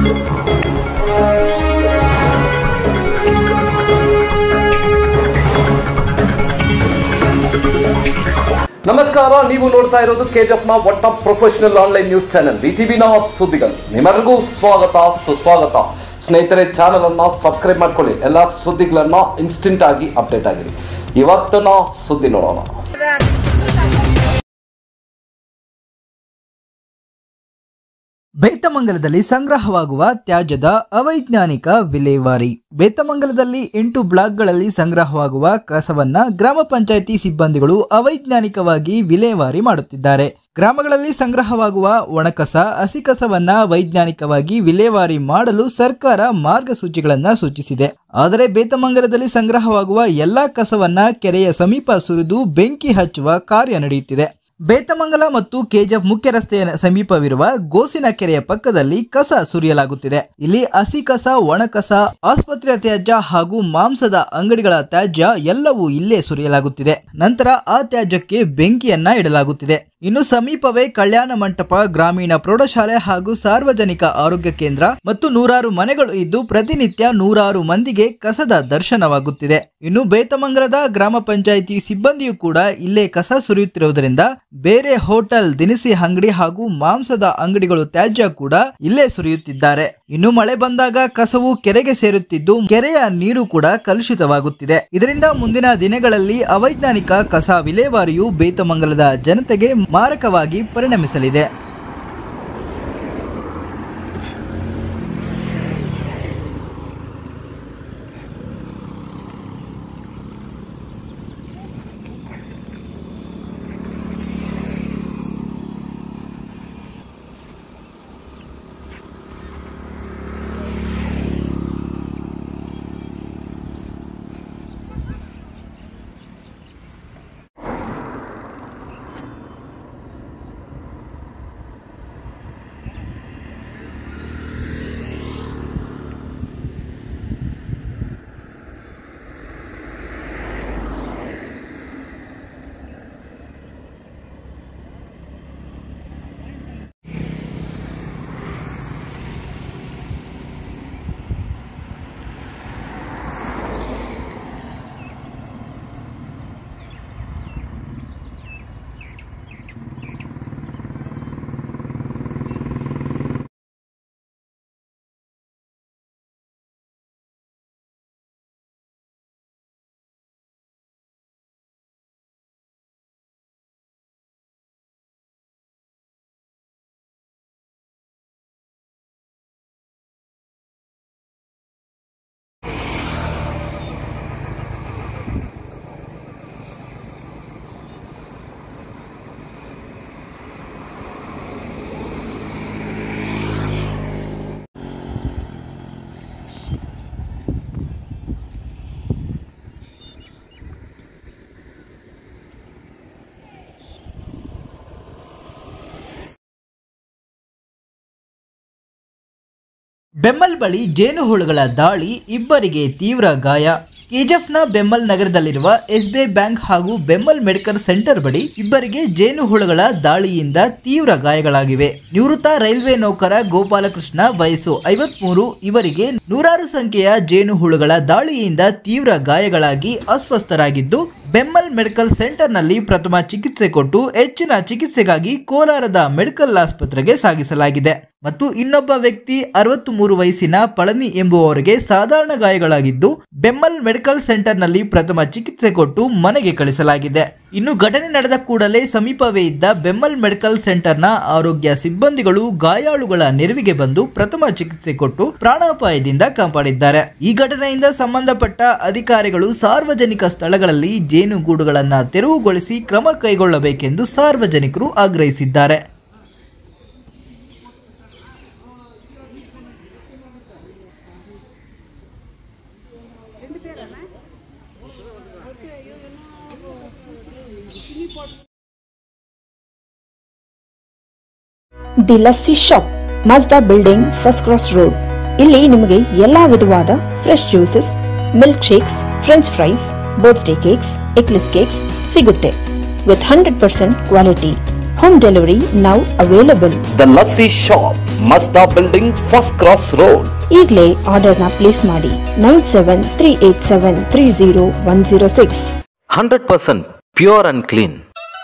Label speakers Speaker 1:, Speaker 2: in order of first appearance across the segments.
Speaker 1: ನಮಸ್ಕಾರ ನೀವು ನೋಡ್ತಾ ಇರೋದು ಕೆಜಿಎಫ್ ನ ಒಟ್ಟ ಪ್ರೊಫೆಷನಲ್ ಆನ್ಲೈನ್ ನ್ಯೂಸ್ ಚಾನೆಲ್ ವಿಟಿವಿನ ಸುದ್ದಿಗಳು ನಿಮ್ಮೆಲ್ಲರಿಗೂ ಸ್ವಾಗತ ಸುಸ್ವಾಗತ ಸ್ನೇಹಿತರೆ ಚಾನೆಲ್ ಅನ್ನ ಸಬ್ಸ್ಕ್ರೈಬ್ ಮಾಡ್ಕೊಳ್ಳಿ ಎಲ್ಲ ಸುದ್ದಿಗಳನ್ನ ಇನ್ಸ್ಟೆಂಟ್ ಆಗಿ ಅಪ್ಡೇಟ್ ಆಗಿರಿ ಇವತ್ತಿನ ಸುದ್ದಿ ನೋಡೋಣ
Speaker 2: ಬೇತಮಂಗಲದಲ್ಲಿ ಸಂಗ್ರಹವಾಗುವ ತ್ಯಾಜ್ಯದ ಅವೈಜ್ಞಾನಿಕ ವಿಲೇವಾರಿ ಬೇತಮಂಗಲದಲ್ಲಿ ಎಂಟು ಬ್ಲಾಕ್ಗಳಲ್ಲಿ ಸಂಗ್ರಹವಾಗುವ ಕಸವನ್ನ ಗ್ರಾಮ ಪಂಚಾಯಿತಿ ಸಿಬ್ಬಂದಿಗಳು ಅವೈಜ್ಞಾನಿಕವಾಗಿ ವಿಲೇವಾರಿ ಮಾಡುತ್ತಿದ್ದಾರೆ ಗ್ರಾಮಗಳಲ್ಲಿ ಸಂಗ್ರಹವಾಗುವ ಒಣಕಸ ಹಸಿ ಕಸವನ್ನ ವೈಜ್ಞಾನಿಕವಾಗಿ ವಿಲೇವಾರಿ ಮಾಡಲು ಸರ್ಕಾರ ಮಾರ್ಗಸೂಚಿಗಳನ್ನ ಸೂಚಿಸಿದೆ ಆದರೆ ಬೇತಮಂಗಲದಲ್ಲಿ ಸಂಗ್ರಹವಾಗುವ ಎಲ್ಲಾ ಕಸವನ್ನ ಕೆರೆಯ ಸಮೀಪ ಸುರಿದು ಬೆಂಕಿ ಹಚ್ಚುವ ಕಾರ್ಯ ನಡೆಯುತ್ತಿದೆ ಬೇತಮಂಗಲ ಮತ್ತು ಕೆಜಿಎಫ್ ಮುಖ್ಯ ರಸ್ತೆಯ ಸಮೀಪವಿರುವ ಗೋಸಿನ ಕೆರೆಯ ಪಕ್ಕದಲ್ಲಿ ಕಸ ಸುರಿಯಲಾಗುತ್ತಿದೆ ಇಲ್ಲಿ ಹಸಿ ಕಸ ಒಣ ಕಸ ಆಸ್ಪತ್ರೆಯ ತ್ಯಾಜ್ಯ ಹಾಗೂ ಮಾಂಸದ ಅಂಗಡಿಗಳ ತ್ಯಾಜ್ಯ ಎಲ್ಲವೂ ಇಲ್ಲೇ ಸುರಿಯಲಾಗುತ್ತಿದೆ ನಂತರ ಆ ತ್ಯಾಜ್ಯಕ್ಕೆ ಬೆಂಕಿಯನ್ನ ಇಡಲಾಗುತ್ತಿದೆ ಇನ್ನು ಸಮೀಪವೇ ಕಲ್ಯಾಣ ಮಂಟಪ ಗ್ರಾಮೀಣ ಪ್ರೌಢಶಾಲೆ ಹಾಗೂ ಸಾರ್ವಜನಿಕ ಆರೋಗ್ಯ ಕೇಂದ್ರ ಮತ್ತು ನೂರಾರು ಮನೆಗಳು ಇದ್ದು ಪ್ರತಿನಿತ್ಯ ನೂರಾರು ಮಂದಿಗೆ ಕಸದ ದರ್ಶನವಾಗುತ್ತಿದೆ ಇನ್ನು ಬೇತಮಂಗಲದ ಗ್ರಾಮ ಪಂಚಾಯಿತಿ ಸಿಬ್ಬಂದಿಯು ಕೂಡ ಇಲ್ಲೇ ಕಸ ಸುರಿಯುತ್ತಿರುವುದರಿಂದ ಬೇರೆ ಹೋಟೆಲ್ ದಿನಸಿ ಅಂಗಡಿ ಹಾಗೂ ಮಾಂಸದ ಅಂಗಡಿಗಳು ತ್ಯಾಜ್ಯ ಕೂಡ ಇಲ್ಲೇ ಸುರಿಯುತ್ತಿದ್ದಾರೆ ಇನ್ನು ಮಳೆ ಬಂದಾಗ ಕಸವು ಕೆರೆಗೆ ಸೇರುತ್ತಿದ್ದು ಕೆರೆಯ ನೀರು ಕೂಡ ಕಲುಷಿತವಾಗುತ್ತಿದೆ ಇದರಿಂದ ಮುಂದಿನ ದಿನಗಳಲ್ಲಿ ಅವೈಜ್ಞಾನಿಕ ಕಸ ವಿಲೇವಾರಿಯು ಬೇತಮಂಗಲದ ಜನತೆಗೆ ಮಾರಕವಾಗಿ ಪರಿಣಮಿಸಲಿದೆ ಬೆಮ್ಮಲ್ ಬಳಿ ಜೇನುಹುಳುಗಳ ದಾಳಿ ಇಬ್ಬರಿಗೆ ತೀವ್ರ ಗಾಯ ಕೆಜಿಎಫ್ನ ಬೆಮ್ಮಲ್ ನಗರದಲ್ಲಿರುವ ಎಸ್ಬಿಐ ಬ್ಯಾಂಕ್ ಹಾಗೂ ಬೆಮ್ಮಲ್ ಮೆಡಿಕಲ್ ಸೆಂಟರ್ ಬಳಿ ಇಬ್ಬರಿಗೆ ಜೇನುಹುಳುಗಳ ದಾಳಿಯಿಂದ ತೀವ್ರ ಗಾಯಗಳಾಗಿವೆ ನಿವೃತ್ತ ರೈಲ್ವೆ ನೌಕರ ಗೋಪಾಲಕೃಷ್ಣ ವಯಸ್ಸು ಐವತ್ಮೂರು ಇವರಿಗೆ ನೂರಾರು ಸಂಖ್ಯೆಯ ಜೇನುಹುಳುಗಳ ದಾಳಿಯಿಂದ ತೀವ್ರ ಗಾಯಗಳಾಗಿ ಅಸ್ವಸ್ಥರಾಗಿದ್ದು ಬೆಮ್ಮಲ್ ಮೆಡಿಕಲ್ ಸೆಂಟರ್ನಲ್ಲಿ ಪ್ರಥಮ ಚಿಕಿತ್ಸೆ ಕೊಟ್ಟು ಹೆಚ್ಚಿನ ಚಿಕಿತ್ಸೆಗಾಗಿ ಕೋಲಾರದ ಮೆಡಿಕಲ್ ಆಸ್ಪತ್ರೆಗೆ ಸಾಗಿಸಲಾಗಿದೆ ಮತ್ತು ಇನ್ನೊಬ್ಬ ವ್ಯಕ್ತಿ ಅರವತ್ತು ಮೂರು ವಯಸ್ಸಿನ ಪಳನಿ ಎಂಬುವವರಿಗೆ ಸಾಧಾರಣ ಗಾಯಗಳಾಗಿದ್ದು ಬೆಮ್ಮಲ್ ಮೆಡಿಕಲ್ ಸೆಂಟರ್ನಲ್ಲಿ ಪ್ರಥಮ ಚಿಕಿತ್ಸೆ ಕೊಟ್ಟು ಮನೆಗೆ ಕಳಿಸಲಾಗಿದೆ ಇನ್ನು ಘಟನೆ ನಡೆದ ಕೂಡಲೇ ಸಮೀಪವೇ ಇದ್ದ ಬೆಮ್ಮಲ್ ಮೆಡಿಕಲ್ ಸೆಂಟರ್ನ ಆರೋಗ್ಯ ಸಿಬ್ಬಂದಿಗಳು ಗಾಯಾಳುಗಳ ನೆರವಿಗೆ ಬಂದು ಪ್ರಥಮ ಚಿಕಿತ್ಸೆ ಕೊಟ್ಟು ಪ್ರಾಣಾಪಾಯದಿಂದ ಕಾಪಾಡಿದ್ದಾರೆ ಈ ಘಟನೆಯಿಂದ ಸಂಬಂಧಪಟ್ಟ ಅಧಿಕಾರಿಗಳು ಸಾರ್ವಜನಿಕ ಸ್ಥಳಗಳಲ್ಲಿ ಜೇನುಗೂಡುಗಳನ್ನು ತೆರವುಗೊಳಿಸಿ ಕ್ರಮ ಕೈಗೊಳ್ಳಬೇಕೆಂದು ಸಾರ್ವಜನಿಕರು ಆಗ್ರಹಿಸಿದ್ದಾರೆ
Speaker 3: ದಿ ಲಸ್ಸಿ ಶಾಪ್ ಮಜ್ದಾ ಬಿಲ್ಡಿಂಗ್ ಫಸ್ಟ್ ಕ್ರಾಸ್ ರೋಡ್ ಇಲ್ಲಿ ನಿಮಗೆ ಎಲ್ಲಾ ವಿಧವಾದ fresh juices milkshakes french fries birthday cakes eggless cakes ಸಿಗುತ್ತೆ with hundred percent quality Home delivery now available.
Speaker 1: The lassi shop ಮಸ್ದಾ ಬಿಲ್ಡಿಂಗ್ ಫಸ್ಟ್ ಕ್ರಾಸ್ ರೋಡ್
Speaker 3: ಈಗಲೇ ಆರ್ಡರ್ನ ಪ್ಲೇಸ್ ಮಾಡಿ nine seven three eight seven three zero one zero six
Speaker 4: hundred percent pure and clean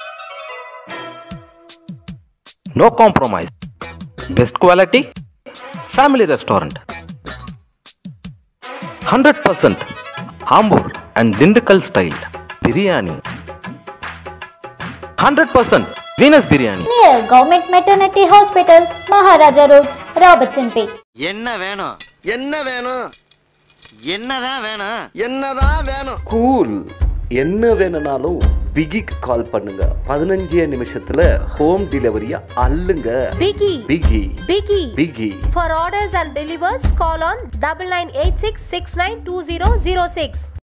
Speaker 4: no compromise best quality family restaurant hundred percent Ambur and Dindigul style biryani hundred percent Venus biryani
Speaker 5: near Government Maternity Hospital, Maharaja Road, Robertson Peak.
Speaker 6: என்ன வேணும் என்ன வேணும் என்னதான் வேணும்
Speaker 7: என்னதான் வேணும்
Speaker 1: cool என்ன வேணும்னாலும் பிகிக்கு கால் பண்ணுங்க பதினஞ்சே நிமிஷத்துல ஹோம் டெலிவரியா அள்ளுங்க
Speaker 8: Biggie.
Speaker 1: பிகி
Speaker 8: Biggie.
Speaker 1: பிகி
Speaker 8: For orders and delivers, call on double nine eight six six nine two zero zero six.